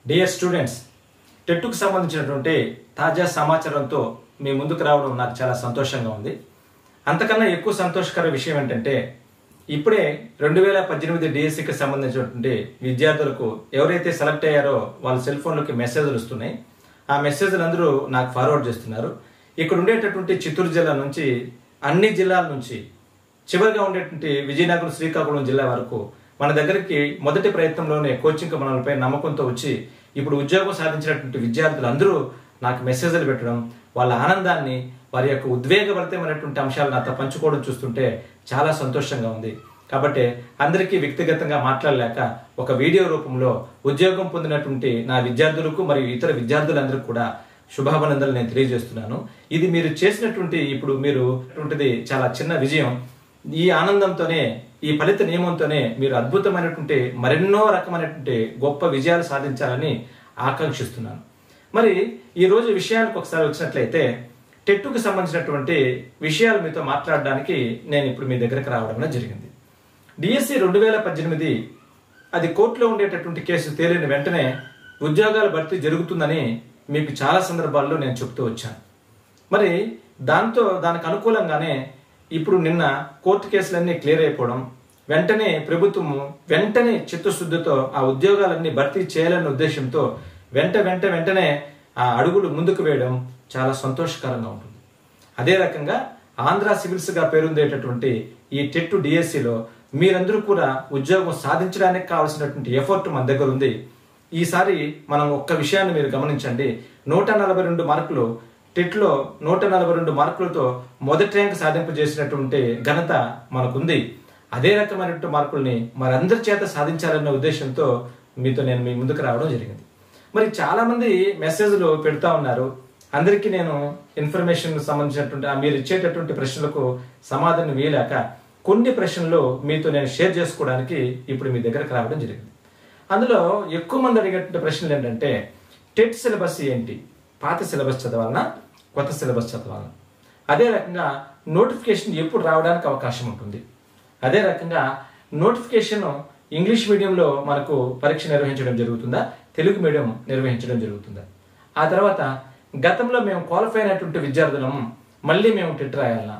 dear students టెట్టుకు సంబంధించినటువంటి తాజా సమాచారంతో మీ ముందుకు రావడం నాకు చాలా సంతోషంగా ఉంది అంతకన్నా ఎక్కువ సంతోషకర విషయం ఏంటంటే ఇప్పుడే రెండు వేల పద్దెనిమిది డిఎస్సికి సంబంధించినటువంటి విద్యార్థులకు ఎవరైతే సెలెక్ట్ అయ్యారో వాళ్ళ సెల్ ఫోన్లకి మెసేజ్లు వస్తున్నాయి ఆ మెసేజ్లు అందరూ నాకు ఫార్వర్డ్ చేస్తున్నారు ఇక్కడ ఉండేటటువంటి చిత్తూరు జిల్లా నుంచి అన్ని జిల్లాల నుంచి చివరిగా ఉండేటువంటి విజయనగరం శ్రీకాకుళం జిల్లా వరకు మన దగ్గరికి మొదటి ప్రయత్నంలోనే కోచింగ్ మనలపై నమ్మకంతో వచ్చి ఇప్పుడు ఉద్యోగం సాధించినటువంటి విద్యార్థులు అందరూ నాకు మెసేజ్లు పెట్టడం వాళ్ళ ఆనందాన్ని వారి యొక్క ఉద్వేగభరితమైనటువంటి అంశాలు నాతో పంచుకోవడం చూస్తుంటే చాలా సంతోషంగా ఉంది కాబట్టి అందరికీ వ్యక్తిగతంగా మాట్లాడలేక ఒక వీడియో రూపంలో ఉద్యోగం పొందినటువంటి నా విద్యార్థులకు మరియు ఇతర విద్యార్థులందరికీ కూడా శుభాభినందనలు నేను తెలియజేస్తున్నాను ఇది మీరు చేసినటువంటి ఇప్పుడు మీరు అటువంటిది చాలా చిన్న విజయం ఈ ఆనందంతోనే ఈ ఫలిత నియమంతోనే మీరు అద్భుతమైనటువంటి మరెన్నో రకమైనటువంటి గొప్ప విజయాలు సాధించాలని ఆకాంక్షిస్తున్నాను మరి ఈ రోజు విషయానికి ఒకసారి వచ్చినట్లయితే టెట్టుకు సంబంధించినటువంటి విషయాలు మీతో మాట్లాడడానికి నేను ఇప్పుడు మీ దగ్గరకు రావడం అనేది జరిగింది డిఎస్సి రెండు వేల పద్దెనిమిది అది కోర్టులో ఉండేటటువంటి కేసు తేలిన వెంటనే ఉద్యోగాల భర్తీ జరుగుతుందని మీకు చాలా సందర్భాల్లో నేను చెప్తూ వచ్చాను మరి దాంతో దానికి అనుకూలంగానే ఇప్పుడు నిన్న కోర్టు కేసులన్నీ క్లియర్ అయిపోవడం వెంటనే ప్రభుత్వము వెంటనే చిత్తశుద్ధితో ఆ ఉద్యోగాలన్నీ భర్తీ చేయాలనే ఉద్దేశంతో వెంట వెంట వెంటనే ఆ అడుగులు ముందుకు వేయడం చాలా సంతోషకరంగా ఉంటుంది అదే రకంగా ఆంధ్ర సివిల్స్ గా పేరొందేటటువంటి ఈ టెట్ డిఎస్సిలో మీరందరూ కూడా ఉద్యోగం సాధించడానికి కావాల్సినటువంటి ఎఫర్ట్ మన దగ్గర ఉంది ఈసారి మనం ఒక్క విషయాన్ని మీరు గమనించండి నూట నలభై రెండు మార్కులు టెట్లో నూట నలభై రెండు మార్కులతో మొదటి ర్యాంక్ సాధింపు చేసినటువంటి ఘనత మనకుంది అదే రకమైనటువంటి మార్కుల్ని మరందరి చేత సాధించాలన్న ఉద్దేశంతో మీతో నేను మీ ముందుకు రావడం జరిగింది మరి చాలా మంది మెసేజ్లు పెడతా ఉన్నారు అందరికీ నేను ఇన్ఫర్మేషన్ సంబంధించినటువంటి ఆ మీరు ఇచ్చేటటువంటి ప్రశ్నలకు సమాధానం వేయలేక కొన్ని ప్రశ్నలు మీతో నేను షేర్ చేసుకోవడానికి ఇప్పుడు మీ దగ్గరకు రావడం జరిగింది అందులో ఎక్కువ మంది అడిగేటువంటి ప్రశ్నలు ఏంటంటే టెట్ సిలబస్ ఏంటి పాత సిలబస్ చదవాలన్నా కొత్త సిలబస్ చదవాలన్నా అదే రకంగా నోటిఫికేషన్ ఎప్పుడు రావడానికి అవకాశం ఉంటుంది అదే రకంగా నోటిఫికేషన్ ఇంగ్లీష్ మీడియంలో మనకు పరీక్ష నిర్వహించడం జరుగుతుందా తెలుగు మీడియం నిర్వహించడం జరుగుతుందా ఆ తర్వాత గతంలో మేము క్వాలిఫై అయినటువంటి విద్యార్థులం మళ్ళీ మేము టెట్ రాయాలన్నా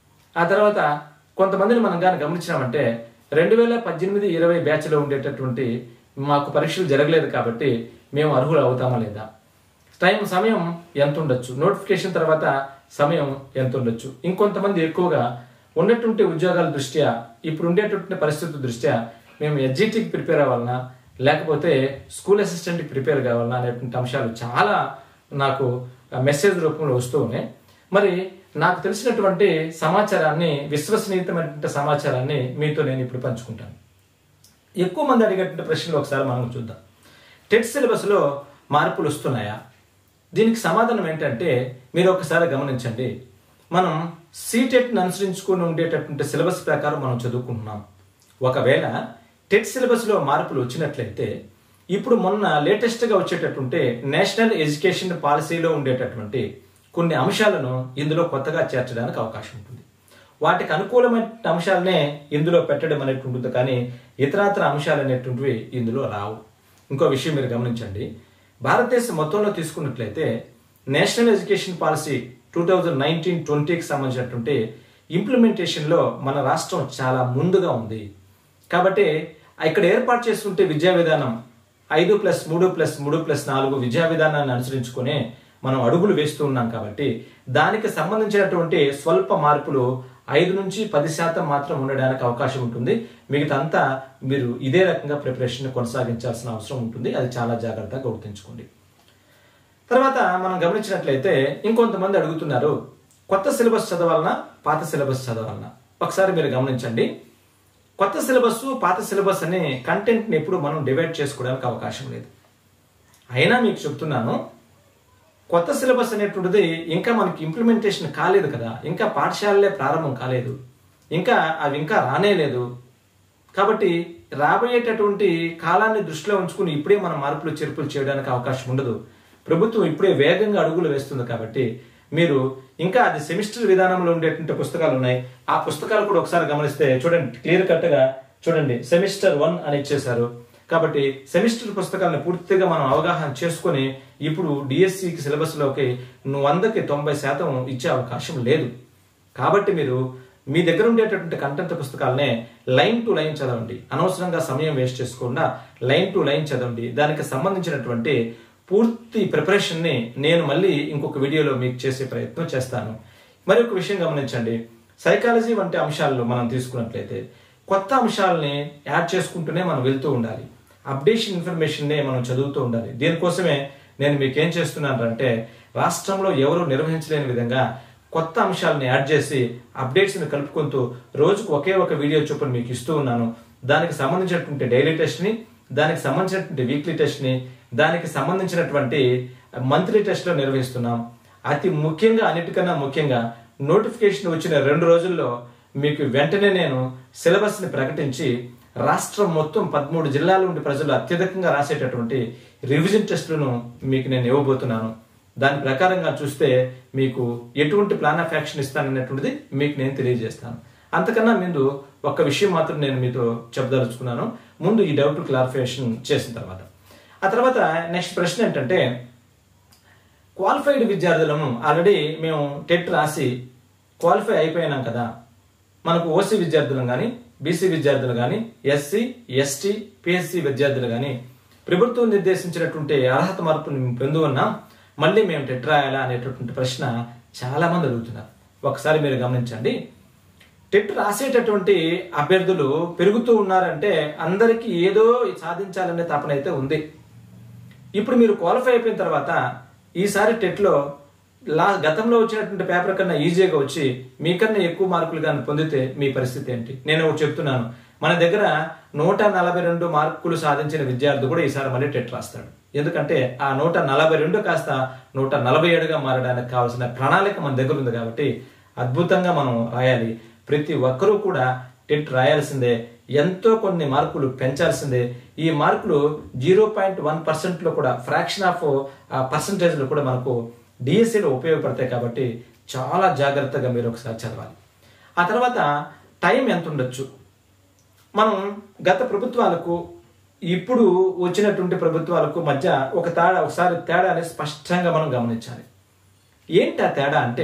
ఆ తర్వాత కొంతమందిని మనం కానీ గమనించినామంటే రెండు వేల పద్దెనిమిది ఇరవై బ్యాచ్లో ఉండేటటువంటి మాకు పరీక్షలు జరగలేదు కాబట్టి మేము అర్హులు అవుతామా లేదా టైం సమయం ఎంత ఉండొచ్చు నోటిఫికేషన్ తర్వాత సమయం ఎంత ఉండొచ్చు ఇంకొంతమంది ఎక్కువగా ఉన్నటువంటి ఉద్యోగాల దృష్ట్యా ఇప్పుడు ఉండేటటువంటి పరిస్థితుల దృష్ట్యా మేము ఎడ్జిటీకి ప్రిపేర్ అవ్వాలన్నా లేకపోతే స్కూల్ అసిస్టెంట్కి ప్రిపేర్ కావాలన్నా అనేటువంటి అంశాలు చాలా నాకు మెసేజ్ రూపంలో వస్తూ ఉన్నాయి మరి నాకు తెలిసినటువంటి సమాచారాన్ని విశ్వసనీయతమైనటువంటి సమాచారాన్ని మీతో నేను ఇప్పుడు పంచుకుంటాను ఎక్కువ మంది అడిగేటువంటి ప్రశ్నలు ఒకసారి మనం చూద్దాం టెట్ సిలబస్లో మార్పులు వస్తున్నాయా దీనికి సమాధానం ఏంటంటే మీరు ఒకసారి గమనించండి మనం సీటెట్ని అనుసరించుకుని ఉండేటటువంటి సిలబస్ ప్రకారం మనం చదువుకుంటున్నాం ఒకవేళ టెట్ సిలబస్లో మార్పులు వచ్చినట్లయితే ఇప్పుడు మొన్న లేటెస్ట్గా వచ్చేటటువంటి నేషనల్ ఎడ్యుకేషన్ పాలసీలో ఉండేటటువంటి కొన్ని అంశాలను ఇందులో కొత్తగా చేర్చడానికి అవకాశం ఉంటుంది వాటికి అనుకూలమైన అంశాలనే ఇందులో పెట్టడం అనేటువంటిది కానీ ఇతరాతర అంశాలు అనేటువంటివి ఇందులో రావు ఇంకో విషయం మీరు గమనించండి భారతదేశం మొత్తంలో తీసుకున్నట్లయితే national education policy two thousand nineteen ట్వంటీకి సంబంధించినటువంటి ఇంప్లిమెంటేషన్లో మన రాష్ట్రం చాలా ముందుగా ఉంది కాబట్టి ఇక్కడ ఏర్పాటు చేసుకుంటే విద్యా విధానం ఐదు ప్లస్ మూడు ప్లస్ మూడు ప్లస్ నాలుగు విద్యా విధానాన్ని అనుసరించుకునే మనం అడుగులు వేస్తూ ఉన్నాం కాబట్టి దానికి సంబంధించినటువంటి స్వల్ప మార్పులు ఐదు నుంచి పది శాతం మాత్రం ఉండడానికి అవకాశం ఉంటుంది మిగతా అంతా మీరు ఇదే రకంగా ప్రిపరేషన్ కొనసాగించాల్సిన అవసరం ఉంటుంది అది చాలా జాగ్రత్తగా గుర్తుంచుకోండి తర్వాత మనం గమనించినట్లయితే ఇంకొంతమంది అడుగుతున్నారు కొత్త సిలబస్ చదవాలన్నా పాత సిలబస్ చదవాలన్నా ఒకసారి మీరు గమనించండి కొత్త సిలబస్ పాత సిలబస్ అనే కంటెంట్ని ఎప్పుడు మనం డివైడ్ చేసుకోవడానికి అవకాశం లేదు అయినా మీకు చెప్తున్నాను కొత్త సిలబస్ అనేటువంటిది ఇంకా మనకి ఇంప్లిమెంటేషన్ కాలేదు కదా ఇంకా పాఠశాలలే ప్రారంభం కాలేదు ఇంకా అవి ఇంకా రానే లేదు కాబట్టి రాబోయేటటువంటి కాలాన్ని దృష్టిలో ఉంచుకుని ఇప్పుడే మనం మార్పులు చేర్పులు చేయడానికి అవకాశం ఉండదు ప్రభుత్వం ఇప్పుడే వేగంగా అడుగులు వేస్తుంది కాబట్టి మీరు ఇంకా అది సెమిస్టర్ విధానంలో ఉండేటువంటి పుస్తకాలు ఉన్నాయి ఆ పుస్తకాలు కూడా ఒకసారి గమనిస్తే చూడండి క్లియర్ కట్ గా చూడండి సెమిస్టర్ వన్ అని ఇచ్చేశారు కాబట్టి సెమిస్టర్ పుస్తకాలను పూర్తిగా మనం అవగాహన చేసుకొని ఇప్పుడు డిఎస్సికి సిలబస్లోకి వందకి తొంభై శాతం ఇచ్చే అవకాశం లేదు కాబట్టి మీరు మీ దగ్గర ఉండేటటువంటి కంటెంట్ పుస్తకాలనే లైన్ టు లైన్ చదవండి అనవసరంగా సమయం వేస్ట్ చేసుకోకుండా లైన్ టు లైన్ చదవండి దానికి సంబంధించినటువంటి పూర్తి ప్రిపరేషన్ని నేను మళ్ళీ ఇంకొక వీడియోలో మీకు చేసే ప్రయత్నం చేస్తాను మరి ఒక విషయం గమనించండి సైకాలజీ వంటి అంశాల్లో మనం తీసుకున్నట్లయితే కొత్త అంశాలని యాడ్ చేసుకుంటూనే మనం వెళ్తూ ఉండాలి అప్డేషన్ ఇన్ఫర్మేషన్నే మనం చదువుతూ ఉండాలి దీనికోసమే నేను మీకు ఏం చేస్తున్నాను అంటే రాష్ట్రంలో ఎవరు నిర్వహించలేని విధంగా కొత్త అంశాలను యాడ్ చేసి అప్డేట్స్ని కలుపుకుంటూ రోజుకు ఒకే ఒక వీడియో చొప్పున మీకు ఇస్తూ ఉన్నాను దానికి సంబంధించినటువంటి డైలీ టెస్ట్ని దానికి సంబంధించినటువంటి వీక్లీ టెస్ట్ని దానికి సంబంధించినటువంటి మంత్లీ టెస్ట్లో నిర్వహిస్తున్నాం అతి ముఖ్యంగా అన్నిటికన్నా ముఖ్యంగా నోటిఫికేషన్ వచ్చిన రెండు రోజుల్లో మీకు వెంటనే నేను సిలబస్ని ప్రకటించి రాష్ట్రం మొత్తం పదమూడు జిల్లాల నుండి ప్రజలు అత్యధికంగా రాసేటటువంటి రివిజన్ టెస్టులను మీకు నేను ఇవ్వబోతున్నాను దాని ప్రకారంగా చూస్తే మీకు ఎటువంటి ప్లాన్ ఆఫ్ యాక్షన్ ఇస్తాననేటువంటిది మీకు నేను తెలియజేస్తాను అంతకన్నా ముందు ఒక విషయం మాత్రం నేను మీతో చెప్పదలుచుకున్నాను ముందు ఈ డౌట్ క్లారిఫికేషన్ చేసిన తర్వాత ఆ తర్వాత నెక్స్ట్ ప్రశ్న ఏంటంటే క్వాలిఫైడ్ విద్యార్థులను ఆల్రెడీ మేము టెట్ రాసి క్వాలిఫై అయిపోయినాం కదా మనకు ఓసీ విద్యార్థులు కానీ బీసీ విద్యార్థులు కానీ ఎస్సీ ఎస్టీ పిఎస్సి విద్యార్థులు కానీ ప్రభుత్వం నిర్దేశించినటువంటి అర్హత మార్పుని పొంది ఉన్నాం మళ్ళీ మేము టెట్ రాయాలా అనేటటువంటి ప్రశ్న చాలా మంది అడుగుతున్నారు ఒకసారి మీరు గమనించండి టెట్ రాసేటటువంటి అభ్యర్థులు పెరుగుతూ ఉన్నారంటే అందరికీ ఏదో సాధించాలనే తపన అయితే ఉంది ఇప్పుడు మీరు క్వాలిఫై అయిపోయిన తర్వాత ఈసారి టెట్లో లా గతంలో వచ్చినటువంటి పేపర్ కన్నా ఈజీగా వచ్చి మీకన్నా ఎక్కువ మార్కులు కానీ పొందితే మీ పరిస్థితి ఏంటి నేను ఒకటి చెప్తున్నాను మన దగ్గర నూట నలభై రెండు మార్కులు సాధించిన విద్యార్థి కూడా ఈసారి మళ్ళీ టెట్ రాస్తాడు ఎందుకంటే ఆ నూట నలభై రెండు కాస్త నూట నలభై ఏడుగా మారడానికి కావాల్సిన ప్రణాళిక మన దగ్గర ఉంది కాబట్టి అద్భుతంగా మనం రాయాలి ప్రతి ఒక్కరూ కూడా టెట్ రాయాల్సిందే ఎంతో కొన్ని మార్కులు పెంచాల్సిందే ఈ మార్కులు జీరో పాయింట్ వన్ పర్సెంట్లో కూడా ఫ్రాక్షన్ ఆఫ్ పర్సంటేజ్లో కూడా మనకు డిఎస్సిలో ఉపయోగపడతాయి కాబట్టి చాలా జాగ్రత్తగా మీరు ఒకసారి చదవాలి ఆ తర్వాత టైం ఎంత ఉండొచ్చు మనం గత ప్రభుత్వాలకు ఇప్పుడు వచ్చినటువంటి ప్రభుత్వాలకు మధ్య ఒక తేడా ఒకసారి తేడాని స్పష్టంగా మనం గమనించాలి ఏంటి ఆ తేడా అంటే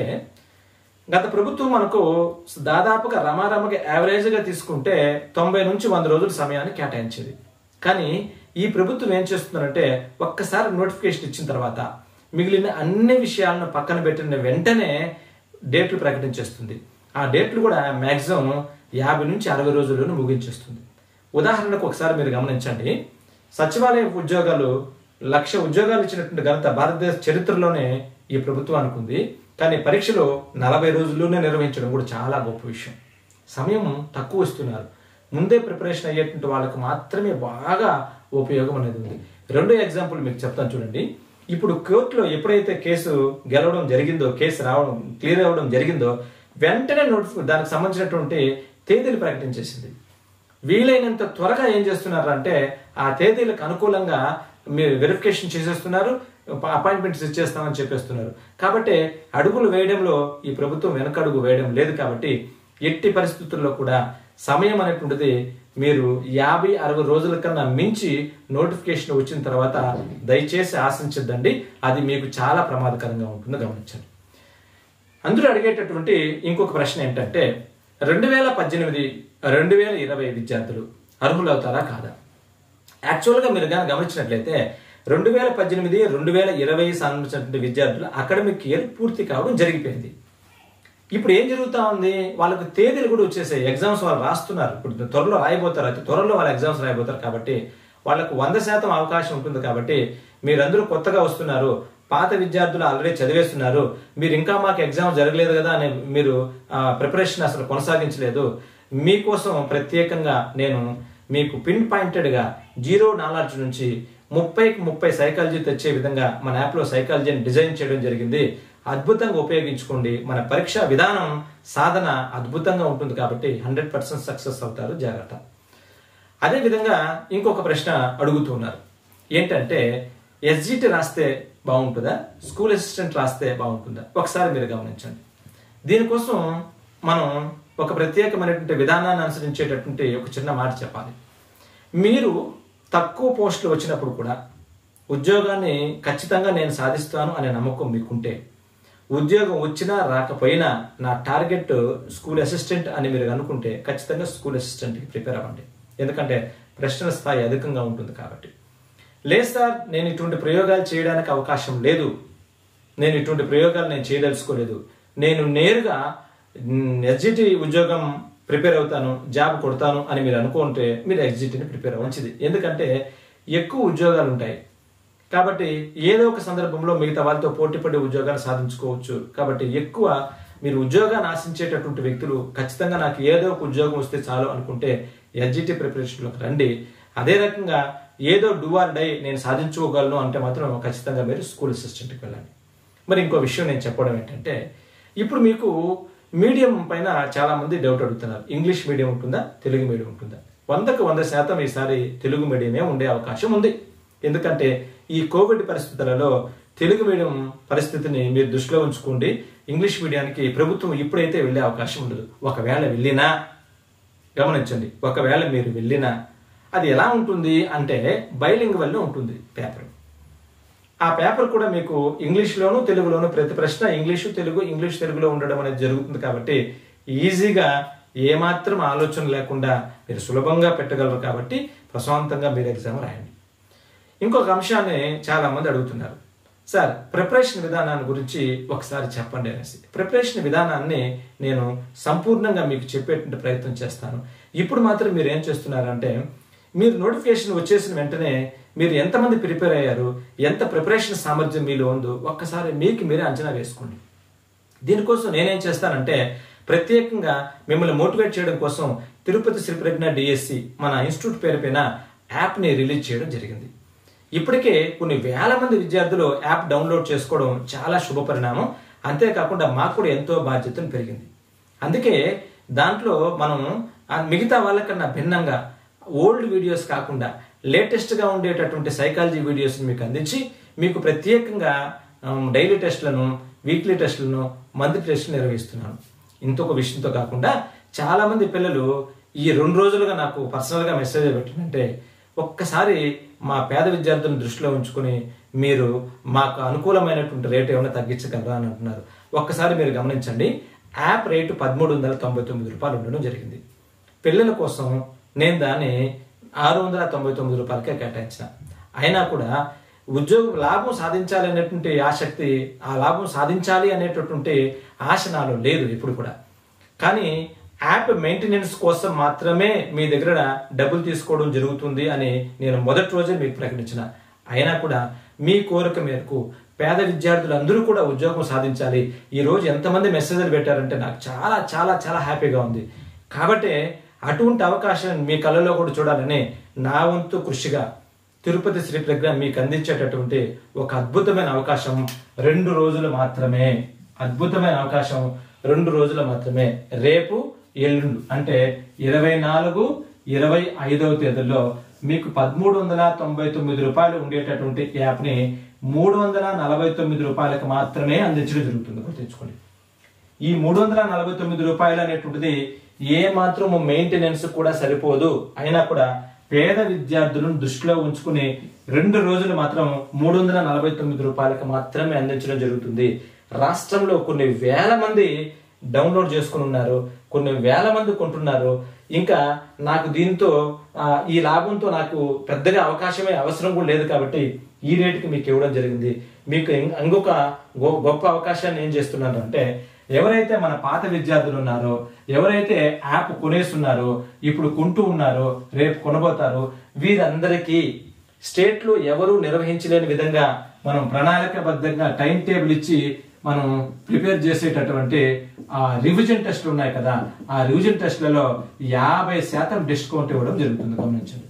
గత ప్రభుత్వం మనకు దాదాపుగా రమారమగా యావరేజ్గా తీసుకుంటే తొంభై నుంచి వంద రోజుల సమయాన్ని కేటాయించేది కానీ ఈ ప్రభుత్వం ఏం చేస్తుందంటే ఒక్కసారి నోటిఫికేషన్ ఇచ్చిన తర్వాత మిగిలిన అన్ని విషయాలను పక్కన పెట్టిన వెంటనే డేట్లు ప్రకటించేస్తుంది ఆ డేట్లు కూడా మ్యాక్సిమం యాభై నుంచి అరవై రోజుల్లోనూ ముగించేస్తుంది ఉదాహరణకు ఒకసారి మీరు గమనించండి సచివాలయ ఉద్యోగాలు లక్ష ఉద్యోగాలు ఇచ్చినటువంటి ఘనత భారతదేశ చరిత్రలోనే ఈ ప్రభుత్వానికి ఉంది కానీ పరీక్షలో నలభై రోజుల్లోనే నిర్వహించడం కూడా చాలా గొప్ప విషయం సమయం తక్కువ ఇస్తున్నారు ముందే ప్రిపరేషన్ అయ్యేటువంటి వాళ్ళకు మాత్రమే బాగా ఉపయోగం అనేది ఉంది రెండో ఎగ్జాంపుల్ మీకు చెప్తాను చూడండి ఇప్పుడు కోర్టులో ఎప్పుడైతే కేసు గెలవడం జరిగిందో కేసు రావడం క్లియర్ అవ్వడం జరిగిందో వెంటనే నోటిఫి దానికి సంబంధించినటువంటి తేదీలు ప్రకటించేసింది వీలైనంత త్వరగా ఏం చేస్తున్నారు అంటే ఆ తేదీలకు అనుకూలంగా మీరు వెరిఫికేషన్ చేసేస్తున్నారు అపాయింట్మెంట్స్ ఇచ్చేస్తామని చెప్పేస్తున్నారు కాబట్టి అడుగులు వేయడంలో ఈ ప్రభుత్వం వెనకడుగు వేయడం లేదు కాబట్టి ఎట్టి పరిస్థితుల్లో కూడా సమయం అనేటువంటిది మీరు యాభై అరవై రోజుల కన్నా మించి నోటిఫికేషన్ వచ్చిన తర్వాత దయచేసి ఆశించద్దండి అది మీకు చాలా ప్రమాదకరంగా ఉంటుందో గమనించండి అందులో అడిగేటటువంటి ఇంకొక ప్రశ్న ఏంటంటే రెండు వేల పద్దెనిమిది రెండు వేల ఇరవై విద్యార్థులు అర్హులు అవుతారా కాదా యాక్చువల్గా మీరు కానీ గమనించినట్లయితే రెండు వేల పద్దెనిమిది రెండు వేల ఇరవై సంబంధించినటువంటి విద్యార్థులు అకాడమిక్ ఇయర్ పూర్తి కావడం జరిగిపోయింది ఇప్పుడు ఏం జరుగుతా ఉంది వాళ్ళకు తేదీలు కూడా వచ్చేసాయి ఎగ్జామ్స్ వాళ్ళు రాస్తున్నారు ఇప్పుడు త్వరలో రాయబోతారు అతి త్వరలో వాళ్ళ ఎగ్జామ్స్ రాయబోతారు కాబట్టి వాళ్ళకు వంద శాతం అవకాశం ఉంటుంది కాబట్టి మీరందరూ కొత్తగా వస్తున్నారు పాత విద్యార్థులు ఆల్రెడీ చదివేస్తున్నారు మీరు ఇంకా మాకు ఎగ్జామ్ జరగలేదు కదా అని మీరు ప్రిపరేషన్ అసలు కొనసాగించలేదు మీకోసం ప్రత్యేకంగా నేను మీకు పిన్ పాయింటెడ్గా జీరో నాలెడ్జ్ నుంచి ముప్పైకి ముప్పై సైకాలజీ తెచ్చే విధంగా మన యాప్లో సైకాలజీని డిజైన్ చేయడం జరిగింది అద్భుతంగా ఉపయోగించుకోండి మన పరీక్ష విధానం సాధన అద్భుతంగా ఉంటుంది కాబట్టి హండ్రెడ్ పర్సెంట్ సక్సెస్ అవుతారు జాగ్రత్త అదేవిధంగా ఇంకొక ప్రశ్న అడుగుతున్నారు ఏంటంటే ఎస్జిటి రాస్తే బాగుంటుందా స్కూల్ అసిస్టెంట్ రాస్తే బాగుంటుందా ఒకసారి మీరు గమనించండి దీనికోసం మనం ఒక ప్రత్యేకమైనటువంటి విధానాన్ని అనుసరించేటటువంటి ఒక చిన్న మాట చెప్పాలి మీరు తక్కువ పోస్టులు వచ్చినప్పుడు కూడా ఉద్యోగాన్ని ఖచ్చితంగా నేను సాధిస్తాను అనే నమ్మకం మీకుంటే ఉద్యోగం వచ్చినా రాకపోయినా నా టార్గెట్ స్కూల్ అసిస్టెంట్ అని మీరు అనుకుంటే ఖచ్చితంగా స్కూల్ అసిస్టెంట్కి ప్రిపేర్ అవ్వండి ఎందుకంటే ప్రశ్నల స్థాయి అధికంగా ఉంటుంది కాబట్టి లేదు సార్ నేను ఇటువంటి ప్రయోగాలు చేయడానికి అవకాశం లేదు నేను ఇటువంటి ప్రయోగాలు నేను చేయదలుచుకోలేదు నేను నేరుగా ఎస్జిటి ఉద్యోగం ప్రిపేర్ అవుతాను జాబ్ కొడతాను అని మీరు అనుకుంటే మీరు ఎగ్జిట్ని ప్రిపేర్ అవ్వంచిది ఎందుకంటే ఎక్కువ ఉద్యోగాలు ఉంటాయి కాబట్టి ఏదో ఒక సందర్భంలో మిగతా వాళ్ళతో పోటీపడి ఉద్యోగాలు సాధించుకోవచ్చు కాబట్టి ఎక్కువ మీరు ఉద్యోగాన్ని ఆశించేటటువంటి వ్యక్తులు ఖచ్చితంగా నాకు ఏదో ఒక ఉద్యోగం వస్తే చాలు అనుకుంటే ఎస్జిటి ప్రిపరేషన్లోకి రండి అదే రకంగా ఏదో డూ ఆర్ డై నేను సాధించుకోగలను అంటే మాత్రం ఖచ్చితంగా మీరు స్కూల్ అసిస్టెంట్కి వెళ్ళండి మరి ఇంకో విషయం నేను చెప్పడం ఏంటంటే ఇప్పుడు మీకు మీడియం పైన చాలా మంది డౌట్ అడుగుతున్నారు ఇంగ్లీష్ మీడియం ఉంటుందా తెలుగు మీడియం ఉంటుందా వందకు వంద శాతం ఈసారి తెలుగు మీడియమే ఉండే అవకాశం ఉంది ఎందుకంటే ఈ కోవిడ్ పరిస్థితులలో తెలుగు మీడియం పరిస్థితిని మీరు దృష్టిలో ఉంచుకోండి ఇంగ్లీష్ మీడియానికి ప్రభుత్వం ఇప్పుడైతే వెళ్ళే అవకాశం ఉండదు ఒకవేళ వెళ్ళినా గమనించండి ఒకవేళ మీరు వెళ్ళినా అది ఎలా ఉంటుంది అంటే బైలింగ్ వల్ల ఉంటుంది పేపర్ ఆ పేపర్ కూడా మీకు ఇంగ్లీష్లోను తెలుగులోను ప్రతి ప్రశ్న ఇంగ్లీషు తెలుగు ఇంగ్లీష్ తెలుగులో ఉండడం అనేది జరుగుతుంది కాబట్టి ఈజీగా ఏమాత్రం ఆలోచన లేకుండా మీరు సులభంగా పెట్టగలరు కాబట్టి ప్రశాంతంగా మీరు ఎగ్జామ్ రాయండి ఇంకొక అంశాన్ని చాలా మంది అడుగుతున్నారు సార్ ప్రిపరేషన్ విధానాన్ని గురించి ఒకసారి చెప్పండి అనేసి ప్రిపరేషన్ విధానాన్ని నేను సంపూర్ణంగా మీకు చెప్పేటువంటి ప్రయత్నం చేస్తాను ఇప్పుడు మాత్రం మీరు ఏం చేస్తున్నారంటే మీరు నోటిఫికేషన్ వచ్చేసిన వెంటనే మీరు ఎంతమంది ప్రిపేర్ అయ్యారు ఎంత ప్రిపరేషన్ సామర్థ్యం మీలో ఉందో ఒక్కసారి మీకు మీరే అంచనా వేసుకోండి దీనికోసం నేనేం చేస్తానంటే ప్రత్యేకంగా మిమ్మల్ని మోటివేట్ చేయడం కోసం తిరుపతి శ్రీ ప్రజ్ఞ డిఎస్సి మన ఇన్స్టిట్యూట్ పేరు పైన యాప్ని రిలీజ్ చేయడం జరిగింది ఇప్పటికే కొన్ని వేల మంది విద్యార్థులు యాప్ డౌన్లోడ్ చేసుకోవడం చాలా శుభ పరిణామం అంతేకాకుండా మాకు కూడా ఎంతో బాధ్యతను పెరిగింది అందుకే దాంట్లో మనం ఆ మిగతా వాళ్ళకన్నా భిన్నంగా ఓల్డ్ వీడియోస్ కాకుండా లేటెస్ట్గా ఉండేటటువంటి సైకాలజీ వీడియోస్ని మీకు అందించి మీకు ప్రత్యేకంగా డైలీ టెస్ట్లను వీక్లీ టెస్ట్లను మంత్లీ టెస్ట్లు నిర్వహిస్తున్నాను ఇంకొక విషయంతో కాకుండా చాలామంది పిల్లలు ఈ రెండు రోజులుగా నాకు పర్సనల్గా మెసేజ్ పెట్టినంటే ఒక్కసారి మా పేద విద్యార్థులను దృష్టిలో ఉంచుకొని మీరు మాకు అనుకూలమైనటువంటి రేటు ఏమైనా తగ్గించగలరా అని అంటున్నారు ఒక్కసారి మీరు గమనించండి యాప్ రేటు పదమూడు వందల తొంభై తొమ్మిది రూపాయలు ఉండడం జరిగింది పిల్లల కోసం నేను దాన్ని ఆరు వందల తొంభై తొమ్మిది రూపాయలకే కేటాయించిన అయినా కూడా ఉద్యోగం లాభం సాధించాలి అనేటువంటి ఆసక్తి ఆ లాభం సాధించాలి అనేటటువంటి ఆశ నాలో లేదు ఇప్పుడు కూడా కానీ యాప్ మెయింటెనెన్స్ కోసం మాత్రమే మీ దగ్గర డబ్బులు తీసుకోవడం జరుగుతుంది అని నేను మొదటి రోజే మీకు ప్రకటించిన అయినా కూడా మీ కోరిక మేరకు పేద విద్యార్థులందరూ కూడా ఉద్యోగం సాధించాలి ఈ రోజు ఎంతమంది మెసేజ్లు పెట్టారంటే నాకు చాలా చాలా చాలా హ్యాపీగా ఉంది కాబట్టి అటువంటి అవకాశం మీ కళ్ళలో కూడా చూడాలని నా వంతు కృషిగా తిరుపతి శ్రీ ప్రజ్ఞ మీకు అందించేటటువంటి ఒక అద్భుతమైన అవకాశం రెండు రోజులు మాత్రమే అద్భుతమైన అవకాశం రెండు రోజులు మాత్రమే రేపు ఎల్లుండు అంటే ఇరవై నాలుగు ఇరవై ఐదవ తేదీల్లో మీకు పదమూడు వందల తొంభై తొమ్మిది రూపాయలు ఉండేటటువంటి యాప్ని మూడు వందల నలభై తొమ్మిది రూపాయలకు మాత్రమే అందించడం జరుగుతుంది గుర్తుంచుకోండి ఈ మూడు వందల నలభై తొమ్మిది రూపాయలు అనేటువంటిది ఏ మాత్రం మెయింటెనెన్స్ కూడా సరిపోదు అయినా కూడా పేద విద్యార్థులను దృష్టిలో ఉంచుకుని రెండు రోజులు మాత్రం మూడు వందల నలభై తొమ్మిది రూపాయలకు మాత్రమే అందించడం జరుగుతుంది రాష్ట్రంలో కొన్ని వేల మంది డౌన్లోడ్ చేసుకుని ఉన్నారు కొన్ని వేల మంది కొంటున్నారు ఇంకా నాకు దీంతో ఆ, ఈ లాభంతో నాకు పెద్దగా అవకాశమే అవసరం కూడా లేదు కాబట్టి ఈ రేటుకి మీకు ఇవ్వడం జరిగింది మీకు ఇం- ఇంకొక గొ- గొప్ప అవకాశాన్ని ఏం చేస్తున్నాను అంటే ఎవరైతే మన పాత విద్యార్థులు ఉన్నారో ఎవరైతే యాప్ కొనేస్తున్నారో ఇప్పుడు కొంటూ ఉన్నారో రేపు కొనబోతారో వీరందరికీ స్టేట్ లో ఎవరు నిర్వహించలేని విధంగా మనం ప్రణాళికబద్ధంగా టైం టేబుల్ ఇచ్చి మనం ప్రిపేర్ చేసేటటువంటి ఆ రివిజన్ టెస్ట్లు ఉన్నాయి కదా ఆ రివిజన్ టెస్ట్లలో యాభై శాతం డిస్కౌంట్ ఇవ్వడం జరుగుతుంది గమనించండి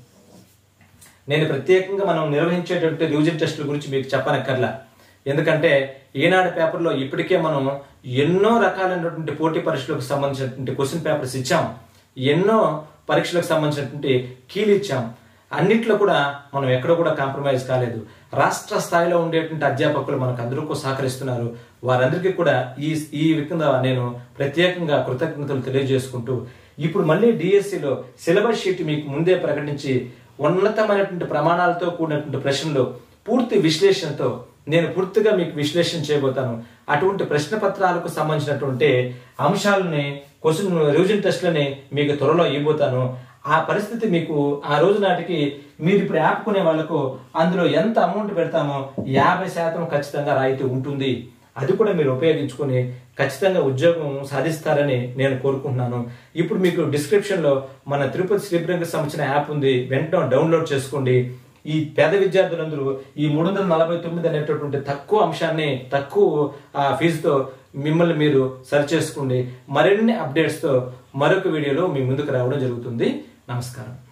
నేను ప్రత్యేకంగా మనం నిర్వహించేటటువంటి రివిజన్ టెస్టుల గురించి మీకు చెప్పనక్కర్లా ఎందుకంటే ఈనాడు పేపర్లో ఇప్పటికే మనం ఎన్నో రకాలైనటువంటి పోటీ పరీక్షలకు సంబంధించినటువంటి క్వశ్చన్ పేపర్స్ ఇచ్చాం ఎన్నో పరీక్షలకు సంబంధించినటువంటి కీలు ఇచ్చాం అన్నిట్లో కూడా మనం ఎక్కడ కూడా కాంప్రమైజ్ కాలేదు రాష్ట్ర స్థాయిలో ఉండేటువంటి అధ్యాపకులు మనకు అందరికీ సహకరిస్తున్నారు వారందరికీ కూడా ఈ ఈ విధంగా నేను ప్రత్యేకంగా కృతజ్ఞతలు తెలియజేసుకుంటూ ఇప్పుడు మళ్ళీ డిఎస్సిలో సిలబస్ షీట్ మీకు ముందే ప్రకటించి ఉన్నతమైనటువంటి ప్రమాణాలతో కూడినటువంటి ప్రశ్నలు పూర్తి విశ్లేషణతో నేను పూర్తిగా మీకు విశ్లేషణ చేయబోతాను అటువంటి ప్రశ్న పత్రాలకు సంబంధించినటువంటి అంశాలని క్వశ్చన్ రివిజన్ టెస్ట్లని మీకు త్వరలో ఇవ్వబోతాను ఆ పరిస్థితి మీకు ఆ రోజు నాటికి మీరు ఇప్పుడు యాప్ కొనే వాళ్ళకు అందులో ఎంత అమౌంట్ పెడతామో యాభై శాతం ఖచ్చితంగా రాయితీ ఉంటుంది అది కూడా మీరు ఉపయోగించుకొని ఖచ్చితంగా ఉద్యోగం సాధిస్తారని నేను కోరుకుంటున్నాను ఇప్పుడు మీకు డిస్క్రిప్షన్ లో మన తిరుపతి శ్రీప్రియంకి సంబంధించిన యాప్ ఉంది వెంటనే డౌన్లోడ్ చేసుకోండి ఈ పేద విద్యార్థులందరూ ఈ మూడు వందల నలభై తొమ్మిది అనేటటువంటి తక్కువ అంశాన్ని తక్కువ ఆ, ఫీజుతో మిమ్మల్ని మీరు సరి చేసుకోండి మరిన్ని అప్డేట్స్తో మరొక వీడియోలో మీ ముందుకు రావడం జరుగుతుంది నమస్కారం